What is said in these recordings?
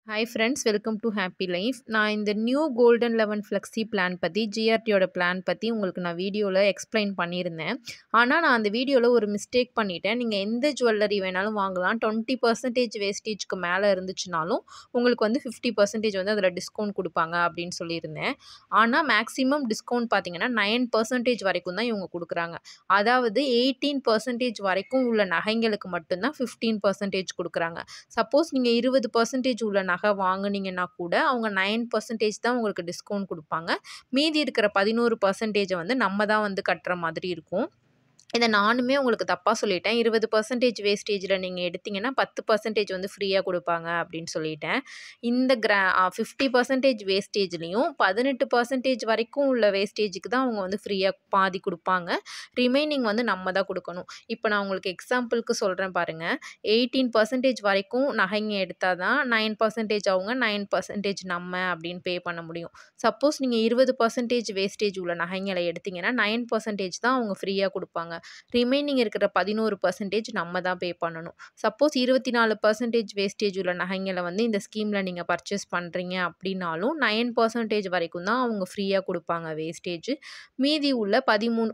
hi friends welcome to happy life நான் இந்த new golden eleven flexi plan பற்றி ஜிஆர்டியோட பிளான் பற்றி உங்களுக்கு நான் வீடியோவில் எக்ஸ்பிளைன் பண்ணியிருந்தேன் ஆனால் நான் அந்த வீடியோவில் ஒரு மிஸ்டேக் பண்ணிட்டேன் நீங்கள் எந்த ஜுவல்லரி வேணாலும் வாங்கலாம் டுவெண்ட்டி பர்சன்டேஜ் வேஸ்டேஜ்க்கு மேலே இருந்துச்சுனாலும் உங்களுக்கு வந்து ஃபிஃப்டி பர்சன்டேஜ் வந்து அதில் டிஸ்கவுண்ட் கொடுப்பாங்க அப்படின்னு சொல்லியிருந்தேன் ஆனால் மேக்ஸிமம் டிஸ்கவுண்ட் பார்த்தீங்கன்னா நைன் பர்சன்டேஜ் வரைக்கும் தான் இவங்க கொடுக்குறாங்க அதாவது எயிட்டீன் பர்சன்டேஜ் வரைக்கும் உள்ள நகைங்களுக்கு மட்டும்தான் ஃபிஃப்டீன் பர்சன்டேஜ் கொடுக்குறாங்க சப்போஸ் நீங்கள் இருபது பர்சன்டேஜ் உள்ள நகை வாங்குனீங்கன்னா கூட அவங்க நைன் பர்சன்டேஜ் தான் உங்களுக்கு டிஸ்கவுண்ட் கொடுப்பாங்க மீதி இருக்கிற பதினோரு பர்சன்டேஜை வந்து நம்ம தான் வந்து கட்டுற மாதிரி இருக்கும் இதை நானுமே உங்களுக்கு தப்பாக சொல்லிட்டேன் இருபது பர்சன்டேஜ் வேஸ்டேஜில் நீங்கள் எடுத்தீங்கன்னா பத்து பர்சன்டேஜ் வந்து ஃப்ரீயாக கொடுப்பாங்க அப்படின்னு சொல்லிட்டேன் இந்த கிரா ஃபிஃப்டி பர்சன்டேஜ் வேஸ்டேஜ்லேயும் பதினெட்டு பர்சன்டேஜ் வரைக்கும் உள்ள வேஸ்டேஜுக்கு தான் அவங்க வந்து ஃப்ரீயாக பாதி கொடுப்பாங்க ரிமைனிங் வந்து நம்ம தான் கொடுக்கணும் இப்போ நான் உங்களுக்கு எக்ஸாம்பிளுக்கு சொல்கிறேன் பாருங்கள் எயிட்டீன் பர்சன்டேஜ் வரைக்கும் நகைங்க எடுத்தால் தான் நைன் பர்சன்டேஜ் அவங்க நைன் பர்சன்டேஜ் நம்ம அப்படின்னு பே பண்ண முடியும் சப்போஸ் நீங்கள் இருபது பர்சன்டேஜ் வேஸ்டேஜ் உள்ள நகைங்களை எடுத்தீங்கன்னா நைன் பர்சன்டேஜ் தான் அவங்க ஃப்ரீயாக கொடுப்பாங்க ரிமைனிங் இருக்கிற பதினோரு பர்சன்டேஜ் நம்ம தான் பே பண்ணணும் சப்போஸ் இருபத்தி நாலு பர்சன்டேஜ் வேஸ்டேஜ் உள்ள நகைங்களை வந்து இந்த ஸ்கீமில் நீங்கள் பர்ச்சேஸ் பண்ணுறீங்க அப்படின்னாலும் நைன் பர்சன்டேஜ் வரைக்கும் தான் அவங்க ஃப்ரீயாக கொடுப்பாங்க வேஸ்டேஜ் மீதி உள்ள பதிமூணு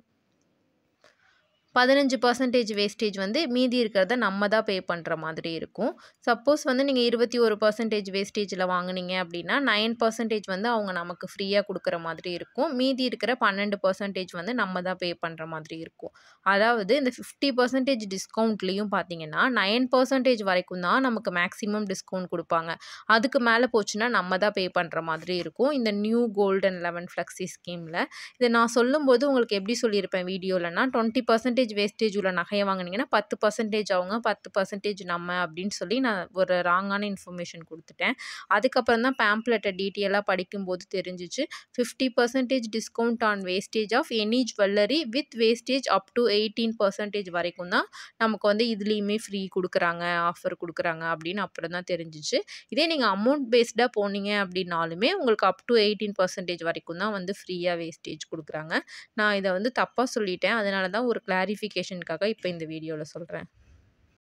பதினஞ்சு பர்சன்டேஜ் வேஸ்டேஜ் வந்து மீதி இருக்கிறத நம்ம தான் பே பண்ணுற மாதிரி இருக்கும் சப்போஸ் வந்து நீங்கள் இருபத்தி ஒரு பர்சன்டேஜ் வேஸ்டேஜில் வாங்குனீங்க அப்படின்னா நைன் பர்சன்டேஜ் வந்து அவங்க நமக்கு ஃப்ரீயாக கொடுக்குற மாதிரி இருக்கும் மீதி இருக்கிற பன்னெண்டு பர்சன்டேஜ் வந்து நம்ம தான் பே பண்ணுற மாதிரி இருக்கும் அதாவது இந்த ஃபிஃப்டி பர்சன்டேஜ் டிஸ்கவுண்ட்லேயும் பார்த்தீங்கன்னா நைன் பர்சன்டேஜ் வரைக்கும் தான் நமக்கு மேக்ஸிமம் டிஸ்கவுண்ட் கொடுப்பாங்க அதுக்கு மேலே போச்சுன்னா நம்ம தான் பே பண்ணுற மாதிரி இருக்கும் இந்த நியூ கோல்டன் லெவன் ஃப்ளெக்ஸி ஸ்கீமில் இதை நான் சொல்லும்போது உங்களுக்கு எப்படி சொல்லியிருப்பேன் வீடியோலனா டுவெண்ட்டி பர்சன்டேஜ் வேஸ்டேஜ் உள்ள நகையை வாங்கினீங்கன்னா பத்து பர்சன்டேஜ் அவங்க பத்து பர்சன்டேஜ் நம்ம அப்படின்னு சொல்லி நான் ஒரு ராங்கான இன்ஃபர்மேஷன் கொடுத்துட்டேன் அதுக்கப்புறம் தான் பேம்ப்ளெட்டை டீட்டெயிலாக படிக்கும்போது தெரிஞ்சிச்சு fifty percentage discount on wastage of any jewellery with wastage up to eighteen percentage வரைக்கும் தான் நமக்கு வந்து இதுலேயுமே ஃப்ரீ கொடுக்குறாங்க ஆஃபர் கொடுக்குறாங்க அப்படின்னு அப்புறம் தான் தெரிஞ்சிச்சு இதே நீங்கள் அமௌண்ட் பேஸ்டாக போனீங்க அப்படின்னாலுமே உங்களுக்கு அப் டு எயிட்டீன் பர்சன்டேஜ் வரைக்கும் தான் வந்து ஃப்ரீயாக வேஸ்டேஜ் கொடுக்குறாங்க நான் இதை வந்து தப்பாக சொல்லிட்டேன் அதனால தான் ஒரு கிளாரிஃபிகேஷனுக்காக இப்போ இந்த வீடியோவில் சொல்கிறேன்